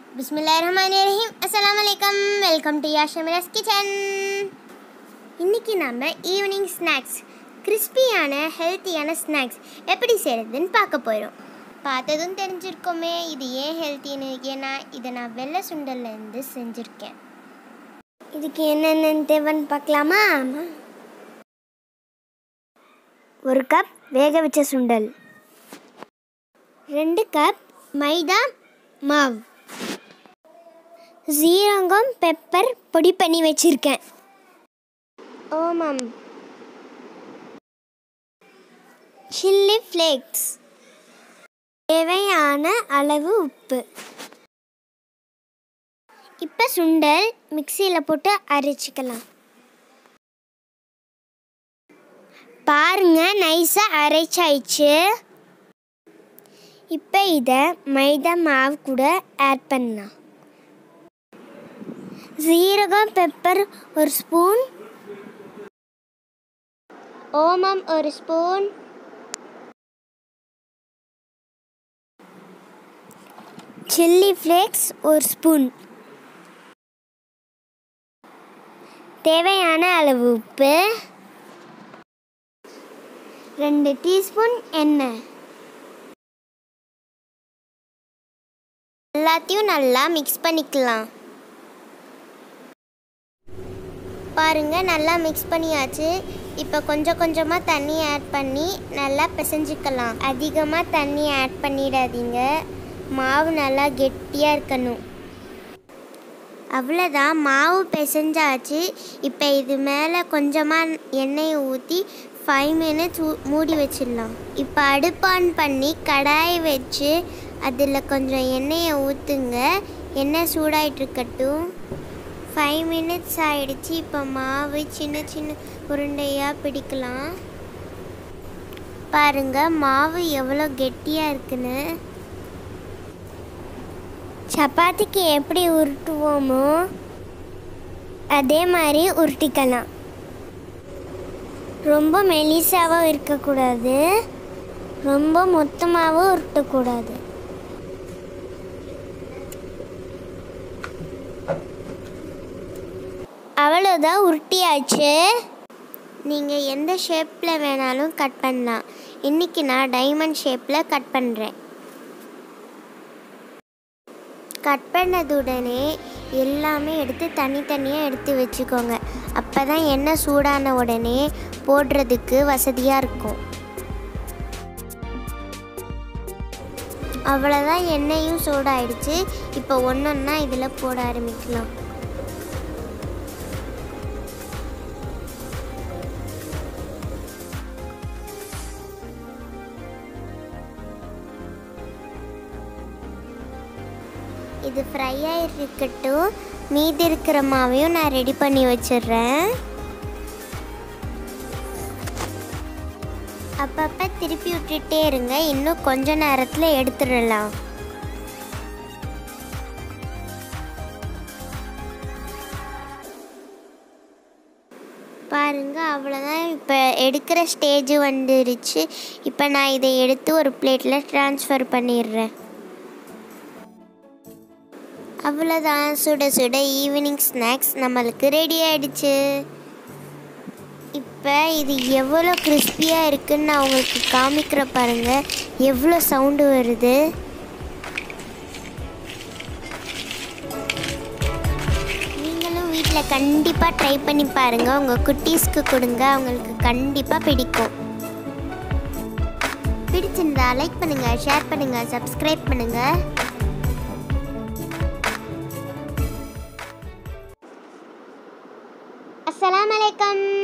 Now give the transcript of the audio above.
பிஸ்மில்லாஹ் ரஹ்மான் ரஹீம் அஸ்ஸலாமு அலைக்கும் welcome to யாஷமிராஸ் kitchen இன்னைக்கு நம்ம ஈவினிங் ஸ்நாக்ஸ் கிறிஸ்பியான ஹெல்த்தியான ஸ்நாக்ஸ் எப்படி செய்கிறதுன்னு பார்க்க போகிறோம் பார்த்ததும் தெரிஞ்சிருக்கோமே இது ஏன் ஹெல்த்தின்னு ஏன்னா இதை நான் வெள்ளை சுண்டல்லேருந்து செஞ்சுருக்கேன் இதுக்கு என்னென்ன தேவைன்னு பார்க்கலாமா ஒரு கப் வேக வச்ச சுண்டல் ரெண்டு கப் மைதா மாவு ஜீரகம் பெப்பர் பொடி பண்ணி வச்சிருக்கேன் ஓமம் சில்லி ஃப்ளேக்ஸ் தேவையான அளவு உப்பு இப்போ சுண்டல் மிக்சியில் போட்டு அரைச்சிக்கலாம் பாருங்க நைஸாக அரைச்சாயிடுச்சு இப்போ இதை மைதா மாவு கூட ஆட் பண்ணலாம் ஜீரகம் பெப்பர் ஒரு ஸ்பூன் ஓமம் ஒரு ஸ்பூன் சில்லி ஃப்ளேக்ஸ் ஒரு ஸ்பூன் தேவையான அளவு உப்பு ரெண்டு டீஸ்பூன் எண்ணெய் எல்லாத்தையும் நல்லா மிக்ஸ் பண்ணிக்கலாம் பாருங்க நல்லா மிக்ஸ் பண்ணியாச்சு இப்போ கொஞ்சம் கொஞ்சமாக தண்ணி ஆட் பண்ணி நல்லா பிசைஞ்சிக்கலாம் அதிகமாக தண்ணி ஆட் பண்ணிடாதீங்க மாவு நல்லா கெட்டியாக இருக்கணும் அவ்வளோதான் மாவு பிசைஞ்சாச்சு இப்போ இது மேலே கொஞ்சமாக எண்ணெயை ஊற்றி ஃபைவ் மினிட்ஸ் மூடி வச்சிடலாம் இப்போ அடுப்பான் பண்ணி கடாயை வச்சு அதில் கொஞ்சம் எண்ணெயை ஊற்றுங்க எண்ணெய் சூடாயிட்டு இருக்கட்டும் ஃபைவ் மினிட்ஸ் ஆயிடுச்சு இப்போ மாவு சின்ன சின்ன உருண்டையாக பிடிக்கலாம் பாருங்க மாவு எவ்வளோ கெட்டியாக இருக்குன்னு சப்பாத்திக்கு எப்படி உருட்டுவோமோ அதே மாதிரி உருட்டிக்கலாம் ரொம்ப மெலிசாவும் இருக்கக்கூடாது ரொம்ப மொத்தமாகவும் உருட்டக்கூடாது அவ்வளோதான் உருட்டியாச்சு நீங்கள் எந்த ஷேப்பில் வேணாலும் கட் பண்ணலாம் இன்றைக்கி நான் டைமண்ட் ஷேப்பில் கட் பண்ணுறேன் கட் பண்ணதுடனே எல்லாமே எடுத்து தனித்தனியாக எடுத்து வச்சுக்கோங்க அப்போ தான் எண்ணெய் சூடான உடனே போடுறதுக்கு வசதியாக இருக்கும் அவ்வளோதான் எண்ணெயும் சூடாயிடுச்சு இப்போ ஒன்றொன்னா இதில் போட ஆரம்பிக்கலாம் இது ஃப்ரை ஆகிருக்கட்டும் மீதி இருக்கிற மாவையும் நான் ரெடி பண்ணி வச்சிடுறேன் அப்பப்போ திருப்பி விட்டுட்டே இருங்க இன்னும் கொஞ்ச நேரத்தில் எடுத்துடலாம் பாருங்க அவ்வளோதான் இப்போ எடுக்கிற ஸ்டேஜ் வந்துருச்சு இப்போ நான் இதை எடுத்து ஒரு பிளேட்டில் ட்ரான்ஸ்ஃபர் பண்ணிடுறேன் அவ்வளோதான் சுட சுட ஈவினிங் ஸ்நாக்ஸ் நம்மளுக்கு ரெடி ஆயிடுச்சு இப்போ இது எவ்வளோ கிறிஸ்பியாக இருக்குன்னு நான் உங்களுக்கு காமிக்கிற பாருங்க எவ்வளோ சவுண்டு வருது நீங்களும் வீட்டில் கண்டிப்பாக ட்ரை பண்ணி பாருங்கள் உங்கள் குட்டீஸ்க்கு கொடுங்க அவங்களுக்கு கண்டிப்பாக பிடிக்கும் பிடிச்சிருந்தா லைக் பண்ணுங்கள் ஷேர் பண்ணுங்கள் சப்ஸ்கிரைப் பண்ணுங்கள் அஸ்ஸலாமு அலைக்கும்